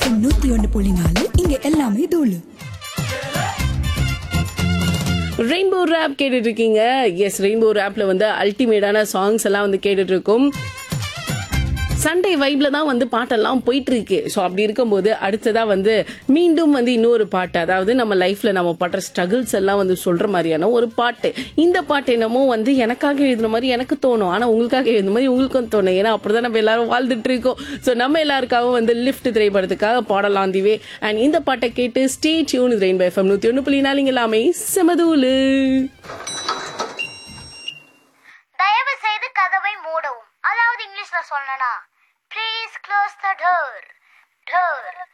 FM நூத்தி ஒன்னு புள்ளி நாலு இங்க எல்லாமே தூளு ரெயின்போ ரேப் கேட்டுட்டு இருக்கீங்க எஸ் ரெயின்போ ரேப்ல வந்து அல்டிமேட்டான சாங்ஸ் எல்லாம் வந்து கேட்டுட்டு இருக்கோம் சண்டே வைப்ல தான் வந்து பாட்டெல்லாம் போயிட்டு இருக்கு ஸோ அப்படி இருக்கும்போது அடுத்ததா வந்து மீண்டும் வந்து இன்னொரு பாட்டு அதாவது நம்ம லைஃப்ல நம்ம படுற ஸ்ட்ரகிள்ஸ் எல்லாம் வந்து சொல்ற மாதிரியான ஒரு பாட்டு இந்த பாட்டு என்னமோ வந்து எனக்காக எழுதுன மாதிரி எனக்கு தோணும் ஆனா உங்களுக்காக எழுதுன மாதிரி உங்களுக்கும் தோணும் ஏன்னா அப்படிதான் நம்ம எல்லாரும் வாழ்ந்துட்டு இருக்கோம் ஸோ நம்ம எல்லாருக்காகவும் வந்து லிஃப்ட் திரைப்படத்துக்காக பாடலாம் திவே அண்ட் இந்த பாட்டை கேட்டு ஸ்டே டியூன் ரெயின்போ எஃப்எம் நூத்தி ஒன்று புள்ளி நாலு இங்க எல்லாமே செமதூலு தயவு செய்து கதவை மூடவும் அதாவது இங்கிலீஷ்ல சொல்லனா please close the door door